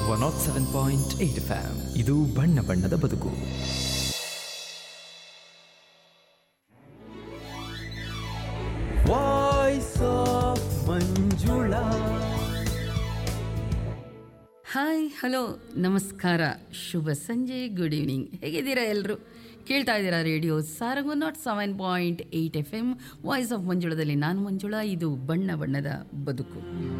one nought seven point eight FM ಇದು ಬಣ್ಣ ಬಣ್ಣದ ಬದುಕು voice of Manjula hi hello ನಮಸ್ಕಾರ ಶುಭ ಸಂಜೆ ಗುಡ್ ಈವ್ನಿಂಗ್ ಹೇಗಿದ್ದೀರಾ ಎಲ್ಲರೂ ಕೇಳ್ತಾ ಇದ್ದೀರಾ radio Sarang nought seven point eight F M voice of ಮಂಜುಳದಲ್ಲಿ ನಾನು ಮಂಜುಳಾ ಇದು ಬಣ್ಣ ಬಣ್ಣದ ಬದುಕು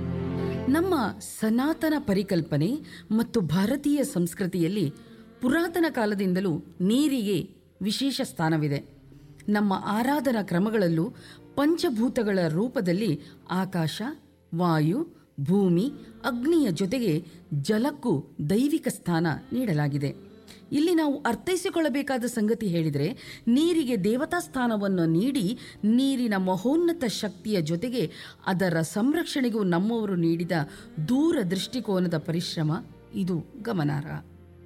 ನಮ್ಮ ಸನಾತನ ಪರಿಕಲ್ಪನೆ ಮತ್ತು ಭಾರತೀಯ ಸಂಸ್ಕೃತಿಯಲ್ಲಿ ಪುರಾತನ ಕಾಲದಿಂದಲೂ ನೀರಿಗೆ ವಿಶೇಷ ಸ್ಥಾನವಿದೆ ನಮ್ಮ ಆರಾಧನಾ ಕ್ರಮಗಳಲ್ಲೂ ಪಂಚಭೂತಗಳ ರೂಪದಲ್ಲಿ ಆಕಾಶ ವಾಯು ಭೂಮಿ ಅಗ್ನಿಯ ಜೊತೆಗೆ ಜಲಕ್ಕೂ ದೈವಿಕ ಸ್ಥಾನ ನೀಡಲಾಗಿದೆ ಇಲ್ಲಿ ನಾವು ಅರ್ಥೈಸಿಕೊಳ್ಳಬೇಕಾದ ಸಂಗತಿ ಹೇಳಿದರೆ ನೀರಿಗೆ ದೇವತಾ ಸ್ಥಾನವನ್ನು ನೀಡಿ ನೀರಿನ ಮಹೋನ್ನತ ಶಕ್ತಿಯ ಜೊತೆಗೆ ಅದರ ಸಂರಕ್ಷಣೆಗೂ ನಮ್ಮವರು ನೀಡಿದ ದೂರ ದೃಷ್ಟಿಕೋನದ ಪರಿಶ್ರಮ ಇದು ಗಮನಾರ್ಹ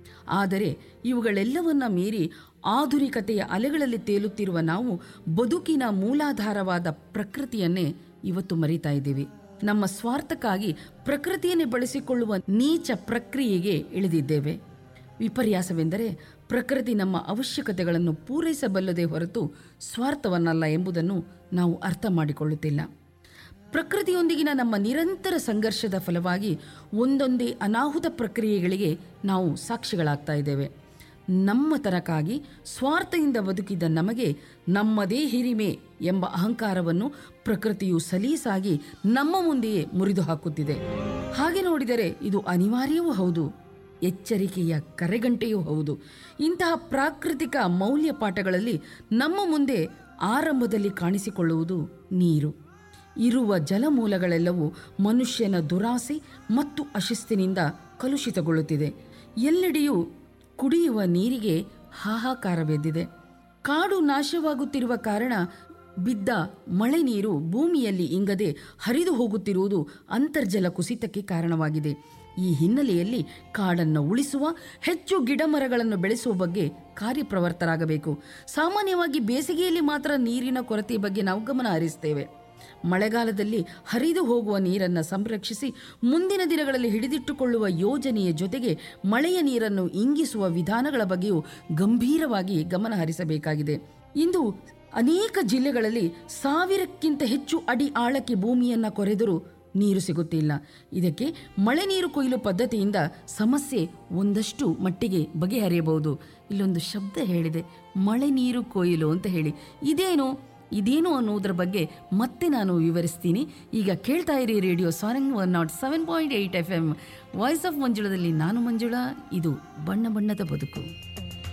ಆದರೆ ಇವುಗಳೆಲ್ಲವನ್ನ ಮೀರಿ ಆಧುನಿಕತೆಯ ಅಲೆಗಳಲ್ಲಿ ತೇಲುತ್ತಿರುವ ನಾವು ಬದುಕಿನ ಮೂಲಾಧಾರವಾದ ಪ್ರಕೃತಿಯನ್ನೇ ಇವತ್ತು ಮರಿತಾ ಇದ್ದೀವಿ ನಮ್ಮ ಸ್ವಾರ್ಥಕ್ಕಾಗಿ ಪ್ರಕೃತಿಯನ್ನೇ ಬಳಸಿಕೊಳ್ಳುವ ನೀಚ ಪ್ರಕ್ರಿಯೆಗೆ ಇಳಿದಿದ್ದೇವೆ ವಿಪರ್ಯಾಸವೆಂದರೆ ಪ್ರಕೃತಿ ನಮ್ಮ ಅವಶ್ಯಕತೆಗಳನ್ನು ಪೂರೈಸಬಲ್ಲದೇ ಹೊರತು ಸ್ವಾರ್ಥವನ್ನಲ್ಲ ಎಂಬುದನ್ನು ನಾವು ಅರ್ಥ ಮಾಡಿಕೊಳ್ಳುತ್ತಿಲ್ಲ ಪ್ರಕೃತಿಯೊಂದಿಗಿನ ನಮ್ಮ ನಿರಂತರ ಸಂಘರ್ಷದ ಫಲವಾಗಿ ಒಂದೊಂದೇ ಅನಾಹುತ ಪ್ರಕ್ರಿಯೆಗಳಿಗೆ ನಾವು ಸಾಕ್ಷಿಗಳಾಗ್ತಾ ಇದ್ದೇವೆ ನಮ್ಮ ತನಕಾಗಿ ಸ್ವಾರ್ಥದಿಂದ ಬದುಕಿದ ನಮಗೆ ನಮ್ಮದೇ ಹಿರಿಮೆ ಎಂಬ ಅಹಂಕಾರವನ್ನು ಪ್ರಕೃತಿಯು ಸಲೀಸಾಗಿ ನಮ್ಮ ಮುಂದೆಯೇ ಮುರಿದು ಹಾಕುತ್ತಿದೆ ಹಾಗೆ ನೋಡಿದರೆ ಇದು ಅನಿವಾರ್ಯವೂ ಹೌದು ಎಚ್ಚರಿಕೆಯ ಕರೆಗಂಟೆಯೂ ಹೌದು ಇಂತಹ ಪ್ರಾಕೃತಿಕ ಮೌಲ್ಯ ಪಾಠಗಳಲ್ಲಿ ನಮ್ಮ ಮುಂದೆ ಆರಂಭದಲ್ಲಿ ಕಾಣಿಸಿಕೊಳ್ಳುವುದು ನೀರು ಇರುವ ಜಲಮೂಲಗಳೆಲ್ಲವೂ ಮನುಷ್ಯನ ದುರಾಸೆ ಮತ್ತು ಅಶಿಸ್ತಿನಿಂದ ಕಲುಷಿತಗೊಳ್ಳುತ್ತಿದೆ ಎಲ್ಲೆಡೆಯೂ ಕುಡಿಯುವ ನೀರಿಗೆ ಹಾಹಾಕಾರವೆದ್ದಿದೆ ಕಾಡು ನಾಶವಾಗುತ್ತಿರುವ ಕಾರಣ ಬಿದ್ದ ಮಳೆ ನೀರು ಭೂಮಿಯಲ್ಲಿ ಇಂಗದೆ ಹರಿದು ಹೋಗುತ್ತಿರುವುದು ಅಂತರ್ಜಲ ಕುಸಿತಕ್ಕೆ ಕಾರಣವಾಗಿದೆ ಈ ಹಿನ್ನೆಲೆಯಲ್ಲಿ ಕಾಡನ್ನು ಉಳಿಸುವ ಹೆಚ್ಚು ಗಿಡಮರಗಳನ್ನು ಬೆಳೆಸುವ ಬಗ್ಗೆ ಕಾರ್ಯಪ್ರವರ್ತರಾಗಬೇಕು ಸಾಮಾನ್ಯವಾಗಿ ಬೇಸಿಗೆಯಲ್ಲಿ ಮಾತ್ರ ನೀರಿನ ಕೊರತೆ ಬಗ್ಗೆ ನಾವು ಗಮನ ಹರಿಸ್ತೇವೆ ಮಳೆಗಾಲದಲ್ಲಿ ಹರಿದು ಹೋಗುವ ನೀರನ್ನು ಸಂರಕ್ಷಿಸಿ ಮುಂದಿನ ದಿನಗಳಲ್ಲಿ ಹಿಡಿದಿಟ್ಟುಕೊಳ್ಳುವ ಯೋಜನೆಯ ಜೊತೆಗೆ ಮಳೆಯ ನೀರನ್ನು ಇಂಗಿಸುವ ವಿಧಾನಗಳ ಬಗ್ಗೆಯೂ ಗಂಭೀರವಾಗಿ ಗಮನ ಹರಿಸಬೇಕಾಗಿದೆ ಇಂದು ಅನೇಕ ಜಿಲ್ಲೆಗಳಲ್ಲಿ ಸಾವಿರಕ್ಕಿಂತ ಹೆಚ್ಚು ಅಡಿ ಆಳಕ್ಕೆ ಭೂಮಿಯನ್ನು ಕೊರೆದರೂ ನೀರು ಸಿಗುತ್ತಿಲ್ಲ ಇದಕ್ಕೆ ಮಳೆ ನೀರು ಕೊಯ್ಲು ಪದ್ಧತಿಯಿಂದ ಸಮಸ್ಯೆ ಒಂದಷ್ಟು ಮಟ್ಟಿಗೆ ಬಗೆಹರಿಯಬಹುದು ಇಲ್ಲೊಂದು ಶಬ್ದ ಹೇಳಿದೆ ಮಳೆ ನೀರು ಕೊಯ್ಲು ಅಂತ ಹೇಳಿ ಇದೇನು ಇದೇನು ಅನ್ನೋದ್ರ ಬಗ್ಗೆ ಮತ್ತೆ ನಾನು ವಿವರಿಸ್ತೀನಿ ಈಗ ಕೇಳ್ತಾ ಇರಿ radio Sarang one nought seven point eight F M voice of ಮಂಜುಳದಲ್ಲಿ ನಾನು ಮಂಜುಳಾ ಇದು ಬಣ್ಣ ಬಣ್ಣದ ಬದುಕು